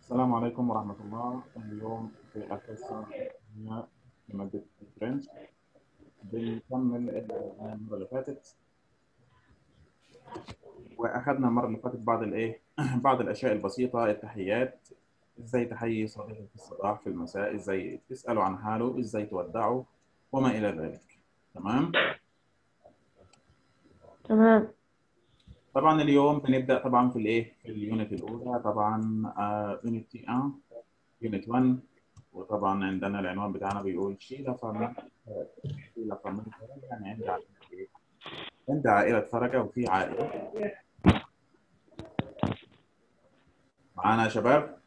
السلام عليكم ورحمة الله اليوم في الحصة الثانية في مادة الفرنش بنكمل المرة اللي فاتت وأخذنا المرة اللي فاتت بعض الإيه بعض الأشياء البسيطة التحيات إزاي تحيي صديقك في الصباح في المساء إزاي تسأله عن حاله إزاي تودعه وما إلى ذلك تمام تمام طبعا اليوم بنبدا طبعا في الايه في اليونت الاولى طبعا يونت 1 يونت 1 وطبعا عندنا العنوان بتاعنا بيقول شيلا فاميليا شيلا فاميليا يعني عند عائلة إيه؟ عند عائله فرجه وفي عائله معانا يا شباب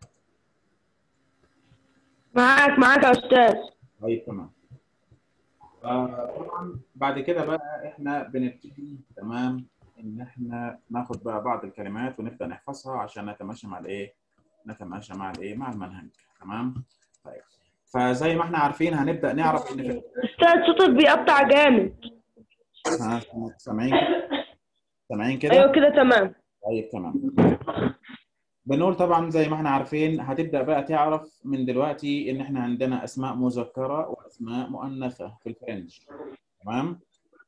معاك معاك يا أستاذ طيب تمام آه، طبعا بعد كده بقى احنا بنبتدي تمام ان احنا ناخد بقى بعض الكلمات ونبدا نحفظها عشان نتماشى مع الايه نتماشى مع الايه مع المنهج تمام طيب فزي ما احنا عارفين هنبدا نعرف ان في أستاذ صوتك بيقطع جامد ها، سامعين كده سامعين كده أيوة كده تمام طيب تمام بنقول طبعا زي ما احنا عارفين هتبدا بقى تعرف من دلوقتي ان احنا عندنا اسماء مذكره واسماء مؤنثه في الفرنش تمام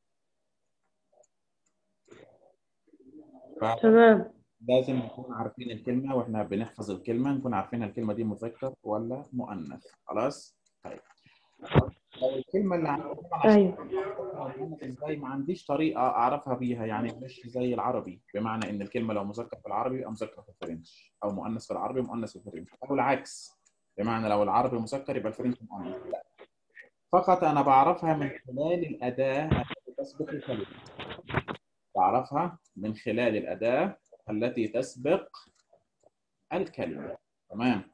ف- تمام لازم نكون عارفين الكلمة واحنا بنحفظ الكلمة نكون عارفين الكلمة دي مذكر ولا مؤنث خلاص طيب لو الكلمة اللي عندنا طبعاً عشان أيوة أعرفها مؤنث ازاي ما عنديش طريقة أعرفها بيها يعني مش زي العربي بمعنى إن الكلمة لو مذكر في العربي يبقى مذكر في الفرنش أو مؤنث في العربي مؤنث في الفرنش أو العكس بمعنى لو العربي مذكر يبقى الفرنش مؤنث لا فقط أنا بعرفها من خلال الأداة التي تسبق الكلمة بعرفها من خلال الأداة التي تسبق الكلمة تمام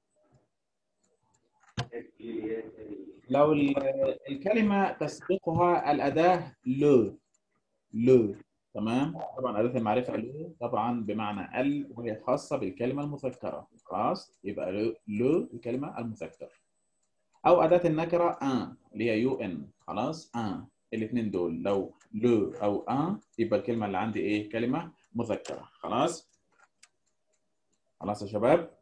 لو ال- الكلمة تسبقها الأداة لو لو تمام طبعا أداة المعرفة لو طبعا بمعنى ال وهي خاصة بالكلمة المذكرة خلاص يبقى لو, لو الكلمة المذكر أو أداة النكرة ان اللي هي يو ان خلاص ان الاثنين دول لو لو أو ان يبقى الكلمة اللي عندي إيه كلمة مذكرة خلاص خلاص يا شباب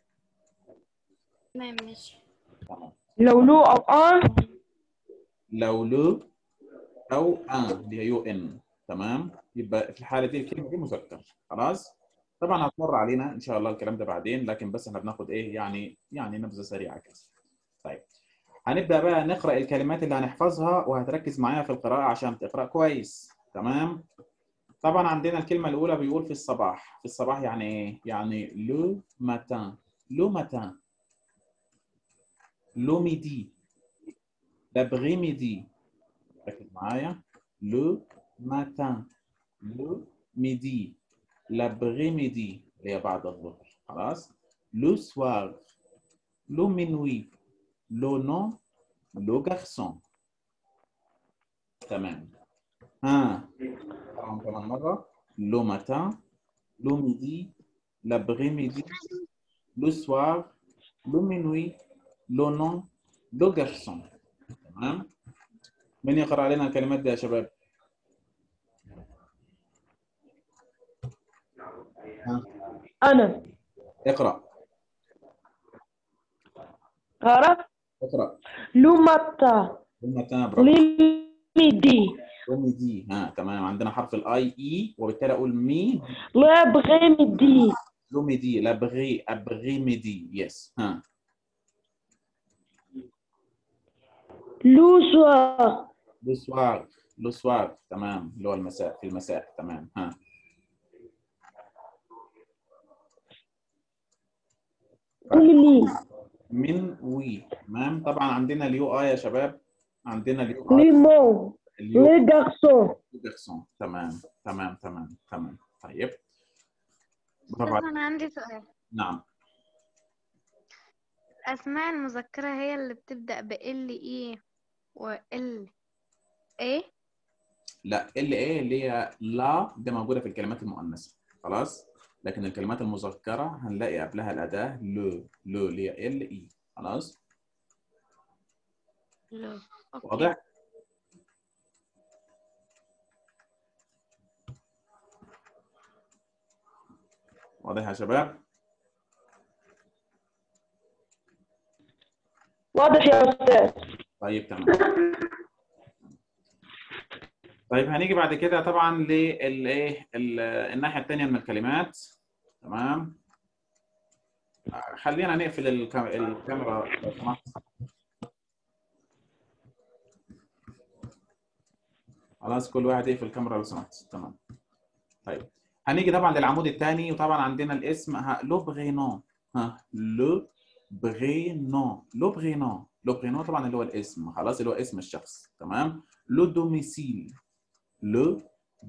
تمام ماشي تمام لو لو أو آه لو لو او ان اللي هي يو ان تمام يبقى في الحاله دي الكلمه دي مذكر خلاص طبعا هتمر علينا ان شاء الله الكلام ده بعدين لكن بس احنا بناخد ايه يعني يعني نبذه سريعه كده طيب هنبدا بقى نقرا الكلمات اللي هنحفظها وهتركز معايا في القراءه عشان تقرا كويس تمام طبعا عندنا الكلمه الاولى بيقول في الصباح في الصباح يعني ايه يعني لو ماتان لو ماتان لو ميدي لابغي ميدي ركز معايا لو ماتان لو ميدي l'après-midi اللي هي بعد الظهر خلاص لو soir لو minuit لو نو لو garçon تمام ها طبعا كمان مرة لو matin لو midi l'après-midi لو soir لو minuit لو نو لو garçon تمام مين يقرأ علينا الكلمات دي يا شباب؟ ها أنا اقرأ أعرف اقرأ لو ماتا ثم تمام برافو لميدي أمي دي ها تمام عندنا حرف الاي اي وبالتالي اقول مي لا بغي ميدي لومي دي لا بغي ابغي ميدي يس ها لو سوار لو سوار لو سوار تمام اللي هو المساء في المساء تمام ها قولي لي من وي تمام طبعا عندنا اليو اي يا شباب عندنا اليو لي اي مو اليو لي جارسون جاكسون تمام تمام تمام تمام طيب بس برافو عليك. أنا عندي سؤال نعم الأسماء المذكرة هي اللي بتبدأ ب ال إي و ال إيه لا ال ايه اللي هي لا ده موجوده في الكلمات المؤنثه خلاص لكن الكلمات المذكره هنلاقي قبلها الاداه لو لو اللي هي ال اي خلاص لو أوكي واضح واضح يا شباب واضح يا أستاذ طيب تمام طيب هنيجي بعد كده طبعا للايه ال- الناحيه الثانيه من الكلمات تمام آه، خلينا نقفل الكام- الكاميرا لو سمحت خلاص كل واحد يقفل الكاميرا لو سمحت تمام طيب هنيجي طبعا للعمود الثاني وطبعا عندنا الاسم ها لو برينون ها لو برينون لو برينون لو برينون طبعا اللي هو الاسم خلاص اللي هو اسم الشخص تمام لو دوميسيل لو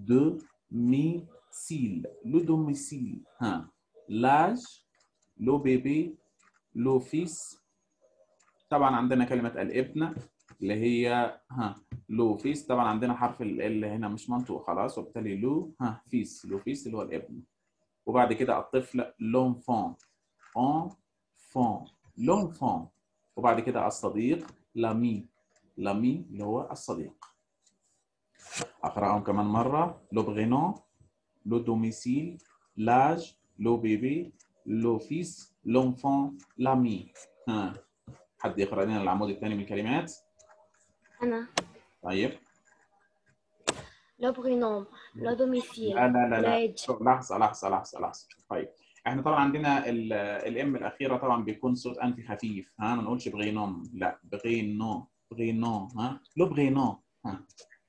دوميسيل لو دوميسيل ها لاج لو بيبي لو فيس طبعا عندنا كلمة الابن اللي هي ها لو فيس طبعا عندنا حرف ال ال هنا مش منطوق خلاص وبالتالي لو ها فيس لو فيس اللي هو الابن وبعد كده الطفل لونفون enfant l'enfant وبعد كده الصديق لامي لامي اللي هو الصديق أقرأهم كمان مرة لو برينون لو دوميسيل لاج لو بيبي لو فيس لونفون لامي ها حد يقرأ لنا العمود الثاني من الكلمات أنا طيب le prénom le domicile لا لا لا لا l'âge شوف، لحظة لحظة لحظة لحظة طيب احنا طبعا عندنا الام الاخيره طبعا بيكون صوت انفي خفيف ها ما نقولش بغينوم لا بغينو بغينو ها لو بغينو ها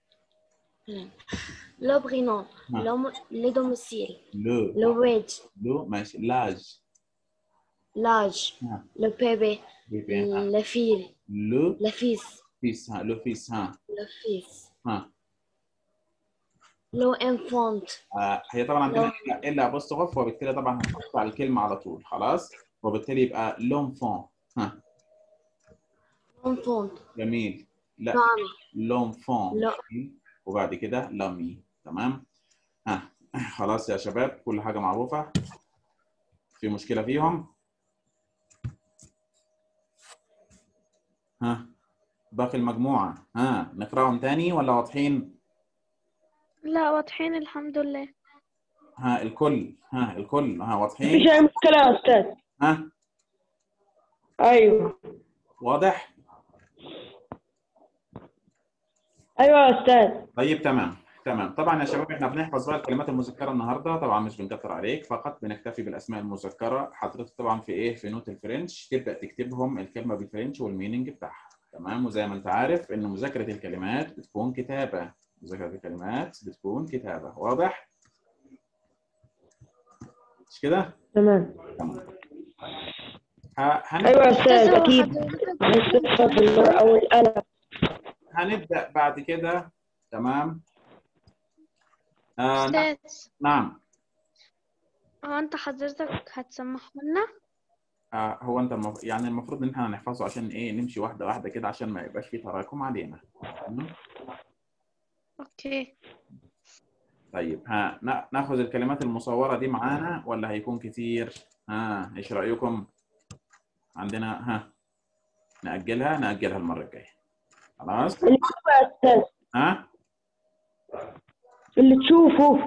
le prénom Ah. le, le domicile لو le âge لو ماشي لاج l'âge ها le bébé بيبي ها le fille لو le fils فيس ها لو فيس ها le fils ها le enfant آه هي طبعا عندنا الا الا ابوستروف وبالتالي طبعا هنحط على الكلمه على طول خلاص وبالتالي يبقى لونفون ها enfant جميل لا femme لونفون لا. وبعد كده لامي تمام ها خلاص يا شباب كل حاجه معروفه في مشكله فيهم ها باقي المجموعه ها نقراهم تاني ولا واضحين لا واضحين الحمد لله ها الكل ها الكل ها مفيش واضحين أي مشكلة يا أستاذ ها أيوه واضح أيوه يا أستاذ طيب تمام تمام طبعا يا شباب احنا بنحفظ بقى الكلمات المذكره النهارده طبعا مش بنكتر عليك فقط بنكتفي بالاسماء المذكره حضرتك طبعا في ايه في نوت الفرنش تبدا تكتبهم الكلمه بالفرنش والميننج بتاعها تمام وزي ما انت عارف ان مذاكره الكلمات بتكون كتابه مذاكره الكلمات بتكون كتابه واضح مش كده تمام تمام ه- هن- أيوه يا أستاذ أستاذ هو أكيد حضرتك هنستفسر بالورقة والقلم هنبدا بعد كده تمام آه ن- أستاذ نعم هو أنت حضرتك هتسمحه لنا آه، هو انت المف... يعني المفروض ان احنا نحفظه عشان ايه نمشي واحده واحده كده عشان ما يبقاش فيه تراكم علينا تمام؟ أوكي طيب ها نا- ناخذ الكلمات المصوره دي معانا ولا هيكون كتير ها ايش رايكم عندنا ها ناجلها ناجلها المره الجايه خلاص اللي تشوفه يا أستاذ ها اللي تشوفه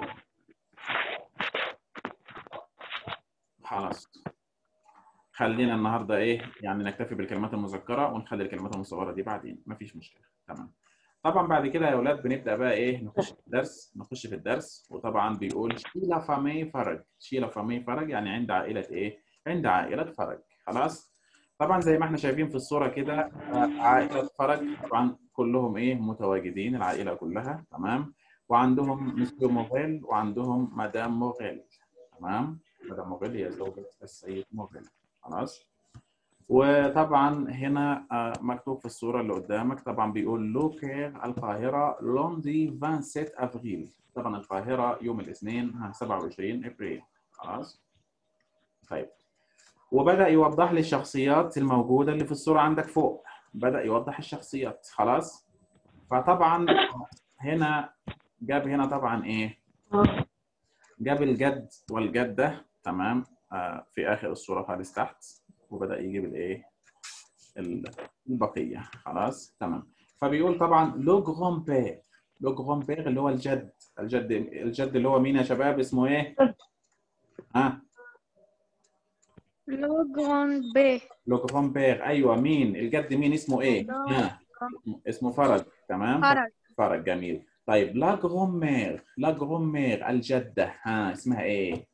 خلاص خلينا النهارده ايه يعني نكتفي بالكلمات المذكره ونخلي الكلمات المصوره دي بعدين مفيش مشكله تمام طبعا بعد كده يا اولاد بنبدا بقى ايه نخش في الدرس نخش في الدرس وطبعا بيقول شيلا فامي فرج شيلا فامي فرج يعني عند عائله ايه عند عائله فرج خلاص طبعا زي ما احنا شايفين في الصوره كده آه، عائله فرج طبعا كلهم ايه متواجدين العائله كلها تمام وعندهم مسيو موغيل وعندهم مدام موغيل تمام مدام موغيل هي زوجة السيد موغيل خلاص وطبعا هنا آه، مكتوب في الصورة اللي قدامك طبعا بيقول لوكير القاهرة لوندي 27 أفريل طبعا القاهرة يوم الاثنين ها، 27 أبريل خلاص طيب وبدأ يوضح لي الشخصيات الموجودة اللي في الصورة عندك فوق بدأ يوضح الشخصيات خلاص فطبعا هنا جاب هنا طبعا ايه آه. جاب الجد والجدة تمام آه في آخر الصورة خالص تحت وبدأ يجيب الايه ال- البقية خلاص تمام فبيقول طبعا لو جرون بير لو جرون بير اللي هو الجد الجد الجد اللي هو مين يا شباب اسمه ايه؟ ها لو جراند بي لو جران بير ايوه مين الجد مين اسمه ايه؟ ها اسمه فرج تمام؟ فرج فرج جميل طيب لا جران مير لا جران مير الجده ها اسمها ايه؟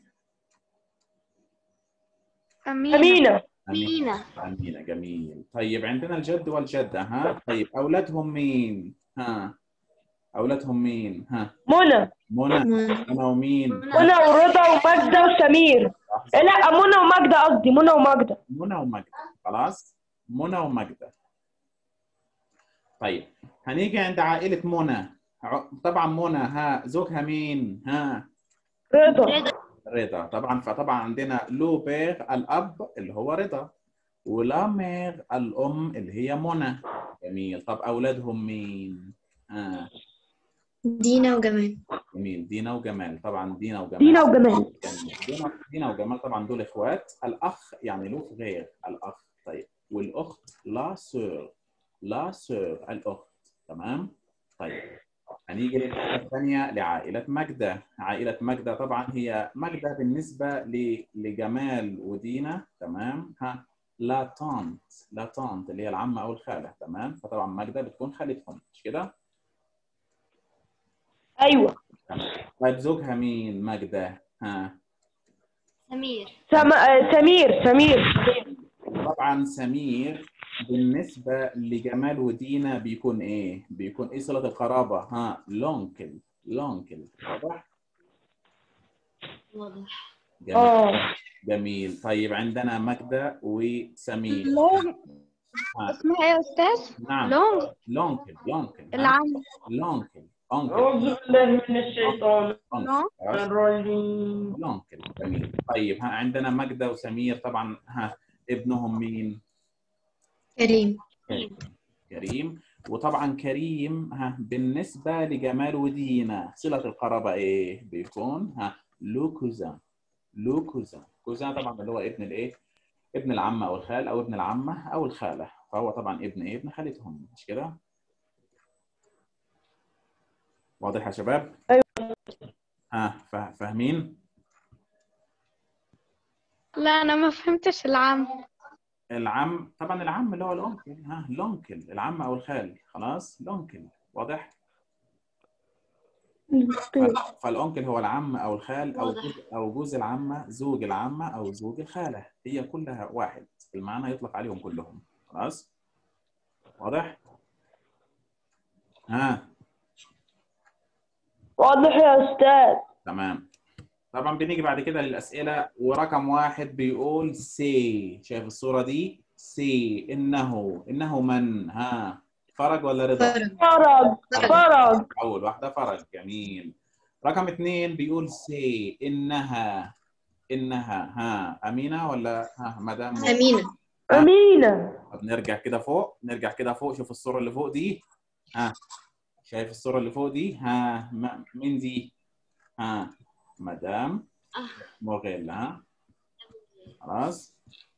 أمينة أمينة أمينة أمينة جميل طيب عندنا الجد والجدة ها طيب أولادهم مين ها أولادهم مين ها منى منى منى ومين منى ورضا وماجدة وسمير إيه، لا منى وماجدة قصدي منى وماجدة منى ومجدة خلاص منى ومجدة طيب هنيجي عند عائلة منى ع- طبعا منى ها زوجها مين ها رضا رضا طبعا فطبعا عندنا لو بير الأب اللي هو رضا ولا مير الأم اللي هي منى جميل طب أولادهم مين ها دينا وجمال جميل دينا وجمال طبعا دينا وجمال دينا وجمال جميل. دينا دينا وجمال طبعا دول اخوات الاخ يعني له غير الاخ طيب والاخت لا سور لا سور الاخت تمام طيب هنيجي للحاجه الثانيه لعائله ماجده عائله ماجده طبعا هي ماجده بالنسبه ل- لجمال ودينا تمام ها لا تانت لا تانت اللي هي العمه او الخاله تمام فطبعا ماجده بتكون خالتهم مش كده أيوة طيب زوجها مين ماجده ها سمير سم... آه، سمير سمير طبعا سمير بالنسبة لجمال ودينا بيكون ايه؟ بيكون ايه صلة القرابة؟ ها لونكل لونكل واضح؟ واضح جميل اه جميل طيب عندنا ماجدة وسمير لونج ها. اسمها ايه يا أستاذ؟ نعم لونج لونكل لونكل ها؟ العم لونكل أونكل أعوذ بالله من الشيطان أونكل لونج خلاص؟ الرجيم لونكل جميل طيب ها عندنا ماجدة وسمير طبعا ها ابنهم مين؟ كريم كريم كريم وطبعا كريم ها بالنسبة لجمال ودينا صلة القرابة ايه؟ بيكون ها لو كوزان لو كوزان كوزان طبعا اللي هو ابن الايه؟ ابن العمة او الخال او ابن العمة او الخالة فهو طبعا ابن ايه؟ ابن خالتهم مش كده؟ واضح يا شباب؟ أيوة. ها فا- فاهمين؟ لا أنا ما فهمتش العم العم طبعا العم اللي هو الانكل ها لونكل العم او الخال خلاص لونكل واضح؟ فالأنكل هو العم أو الخال أو واضح. جوز أو جوز العمة زوج العمة أو زوج الخالة هي كلها واحد المعنى يطلق عليهم كلهم خلاص واضح؟ ها واضح يا أستاذ تمام طبعا بنيجي بعد كده للأسئلة ورقم واحد بيقول سي شايف الصورة دي سي إنه إنه من ها فرج ولا رضا؟ فرج فرج فرج أول واحدة فرج جميل رقم اثنين بيقول سي إنها إنها ها أمينة ولا ها مدام أمينة أمينة طب نرجع كده فوق نرجع كده فوق شوف الصورة اللي فوق دي ها شايف الصورة اللي فوق دي ها م- مين دي ها مدام آه. موغيل ها خلاص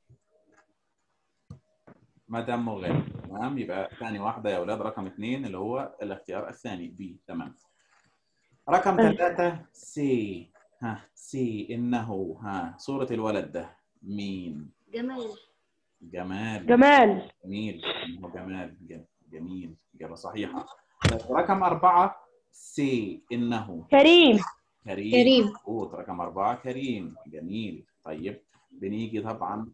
مدام موغيل تمام يبقى ثاني واحدة يا أولاد رقم اثنين اللي هو الاختيار الثاني بي تمام رقم أيوة. ثلاثة سي ها سي إنه ها صورة الولد ده مين جمال جمال جمال جميل إنه جمال ج- جميل إجابة صحيحة رقم أربعة سي إنه كريم كريم كريم. مظبوط رقم أربعة كريم جميل طيب بنيجي طبعا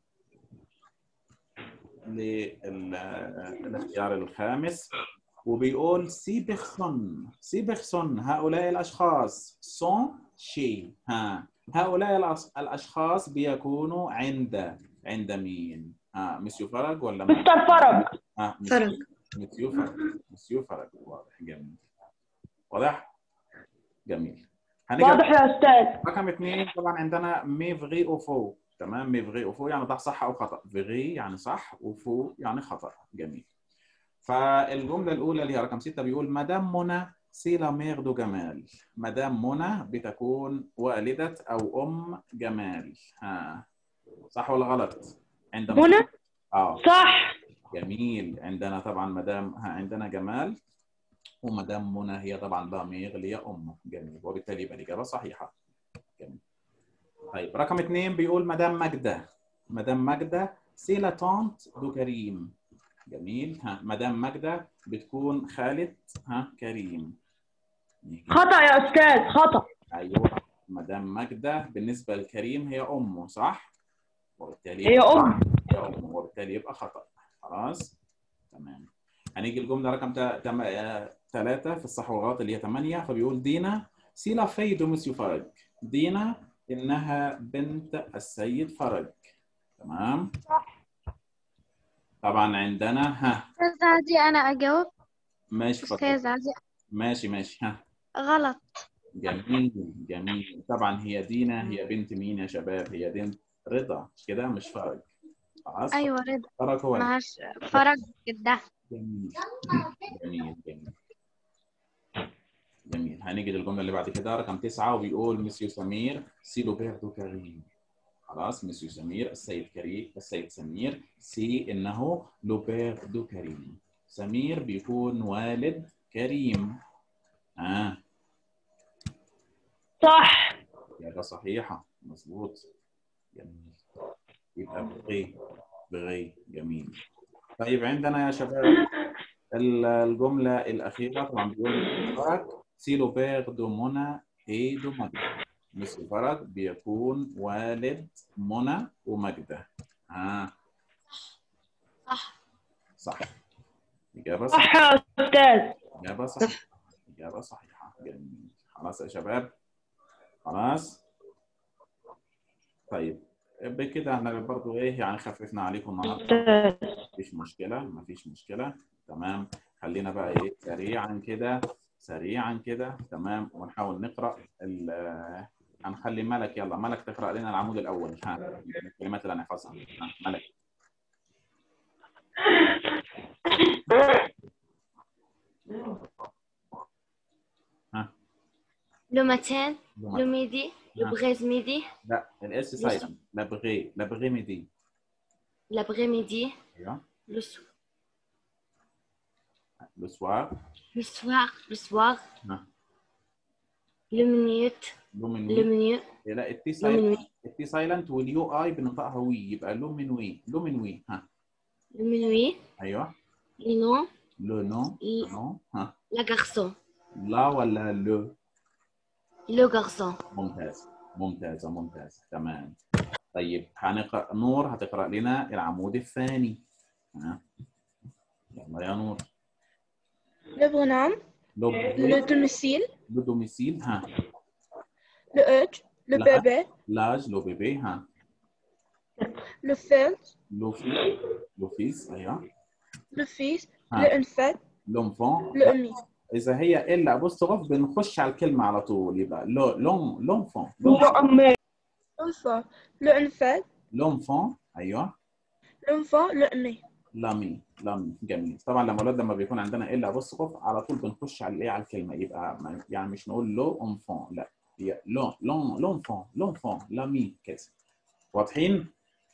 للاختيار الخامس وبيقول سيبخن سيبخسن هؤلاء الأشخاص سون شي ها هؤلاء الأص- الأشخاص بيكونوا عند عند مين؟ ها مسيو فرج ولا مين؟ مستر فرج ها فرج مسيو فرج مسيو فرج واضح جميل واضح؟ جميل هنيجي واضح يا أستاذ رقم اثنين طبعا عندنا مي فغي او فو تمام مي فغي او فو يعني ده صح او خطا فغي يعني صح وفو يعني خطا جميل فالجمله الاولى اللي هي رقم سته بيقول مدام منى سي لا مير دو جمال مدام منى بتكون والده او ام جمال ها صح ولا غلط عندما منى اه صح جميل عندنا طبعا مدام ها عندنا جمال ومدام منى هي طبعا ضمير اللي هي ام جميل وبالتالي يبقى الاجابه صحيحه جميل طيب رقم اثنين بيقول مدام ماجده مدام ماجدة سي لا تونت دو كريم جميل ها مدام ماجدة بتكون خالة ها كريم نيجي. خطأ يا أستاذ خطأ ايوه مدام ماجدة بالنسبة لكريم هي امه صح؟ وبالتالي هي أم هي امه وبالتالي يبقى خطأ خلاص؟ تمام هنيجي الجملة رقم ثلاثة في الصح والغلط اللي هي 8 فبيقول دينا سي لا في دو مسيو فرج دينا انها بنت السيد فرج تمام؟ طبعا عندنا ها أستاذ عادي أنا أجاوب ماشي اتفضل أستاذ عادي ماشي ماشي ها غلط جميل جميل طبعا هي دينا هي بنت مين يا شباب هي بنت رضا مش كده مش فرج خلاص أيوة رضا فرج هو معهاش فرج ده جميل جميل جميل جميل هنيجي للجمله اللي بعد كده رقم تسعه وبيقول مسيو سمير سي لو بير دو كريم خلاص مسيو سمير السيد كريم السيد سمير سي انه لو بير دو كريم سمير بيكون والد كريم اه صح إجابة صحيحة مظبوط جميل يبقى بغي بغي جميل طيب عندنا يا شباب ال- الجملة الأخيرة طبعا بيقول فرج سيلو بير دو منى اي دو مجدة مثل فرج بيكون والد منى ومجدة ها صح صح إجابة صح صح يا أستاذ إجابة صحيحة إجابة صحيحة جميل خلاص يا شباب خلاص طيب بكده احنا برضو ايه يعني خففنا عليكم النهارده أستاذ مفيش مشكلة مفيش مشكلة تمام خلينا بقى ايه سريعا كده سريعا كده تمام ونحاول نقرأ ال- آه، هنخلي ملك يلا ملك تقرأ لنا العمود الأول ها الكلمات اللي هنحفظها ها ملك لو ماتين لو لو ملك. ميدي لو نعم. بغيز ميدي لا الاس سايلنت لا بغي لا بغي ميدي لابغي ميدي ايوه لو سو لو سوار لو سوار لو سوار نعم. لو منيوت لو لو منوي منيو لا التي لو سايلنت منوي التي سايلنت واليو اي بنطقها وي يبقى لو منوي لو منوي ها لو منوي ايوه لي نو لو نو ل- نو ها لا غارسون لا ولا لو لو غارسون ممتاز ممتازة ممتازة تمام طيب هنقرأ نور هتقرأ لنا العمود الثاني ها يلا يا نور Le pronom, لو le domicile, لو دوميسيل ها le âge, le La- bébé, لاج لو بيبي ها le fils, لو في لو فيس ايوه le fils, Ah. le enfant, لونفون le ami. اذا هي الا ابوستروف بنخش على الكلمه على طول يبقى لو لون لونفون أمي L'enfant, le enfant, لونفون ايوه l'enfant, le ami. لامي لامي جميل طبعا لما اولاد لما بيكون عندنا الا ابوستروف على طول بنخش على الايه على الكلمه يبقى ما- يعني مش نقول لو انفون لا هي لون لون لونفون لونفون لامي كده واضحين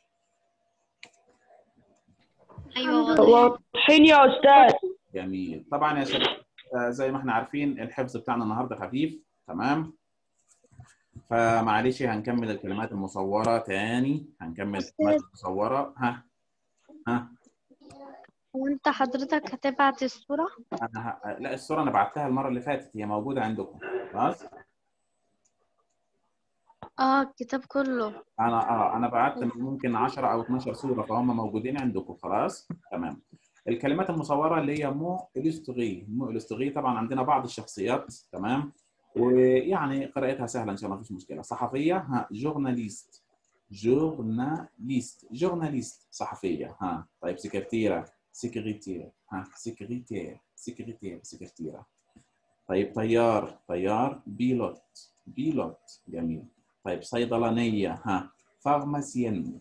ايوه واضحين يا أستاذ جميل طبعا يا شباب آه، زي ما احنا عارفين الحفظ بتاعنا النهارده خفيف تمام فمعلش هنكمل الكلمات المصورة تاني هنكمل الكلمات المصورة ها ها وانت حضرتك هتبعت الصورة انا ه... لا الصورة انا بعتها المرة اللي فاتت هي موجودة عندكم خلاص اه الكتاب كله انا اه انا بعت ممكن 10 او 12 صورة فهم موجودين عندكم خلاص تمام الكلمات المصورة اللي هي مو إلستغي مو إلستغي طبعا عندنا بعض الشخصيات تمام ويعني قراءتها سهلة إن شاء الله مفيش مشكلة صحفية ها جورناليست جورناليست جورناليست صحفية ها طيب سكرتيرة سكرتير ها سكرتير سكرتير سكرتيرة طيب طيار طيار بيلوت بيلوت جميل طيب صيدلانية ها فارماسيان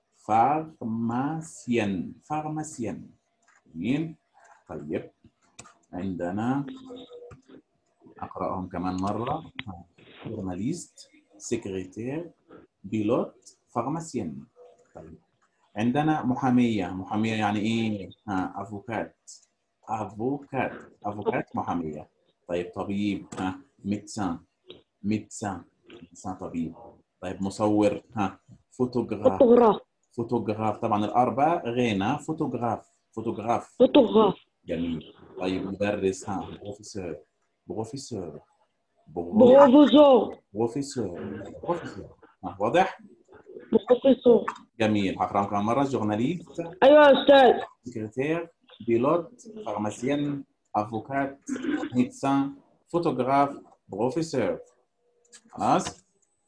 فارماسيان فارماسيان جميل طيب عندنا أقرأهم كمان مرة ها. جورناليست سكرتير بيلوت فارماسيان طيب عندنا محامية محامية يعني إيه؟ ها أفوكات أفوكات أفوكات محامية طيب طبيب ها ميدسان ميدسان ميدسان طبيب طيب مصور ها فوتوغراف فوتوغراف فوتوغراف طبعا الاربع غينا فوتوغراف فوتوغراف فوتوغراف جميل طيب مدرس ها بروفيسور بروفيسور برو- بروفيسور بروفيسور بروفيسور ها، واضح بروفيسور جميل هقرأهم كمان مرة جورناليست ايوه يا استاذ سكرتير بيلوت فارماسيان افوكات ميدسان فوتوغراف بروفيسور خلاص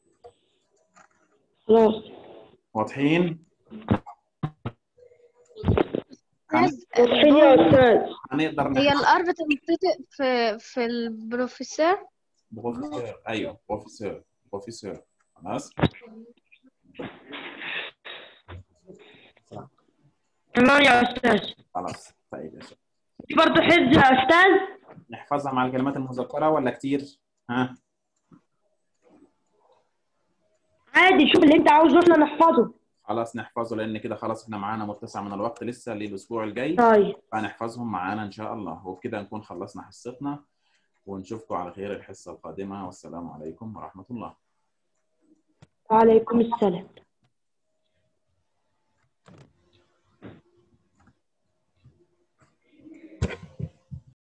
خلاص واضحين أستاذ، واضحين يا استاذ هنقدر هي نحفظ الار بتنطق في في البروفيسور بروفيسور ايوه بروفيسور بروفيسور خلاص تمام يا استاذ خلاص طيب يا شباب في برضه حفظ يا استاذ نحفظها مع الكلمات المذكرة ولا كتير؟ ها؟ عادي شوف اللي انت عاوزه احنا نحفظه خلاص نحفظه لأن كده خلاص احنا معانا متسع من الوقت لسه للأسبوع الجاي طيب فهنحفظهم معانا إن شاء الله وبكده نكون خلصنا حصتنا ونشوفكم على خير الحصة القادمة والسلام عليكم ورحمة الله وعليكم السلام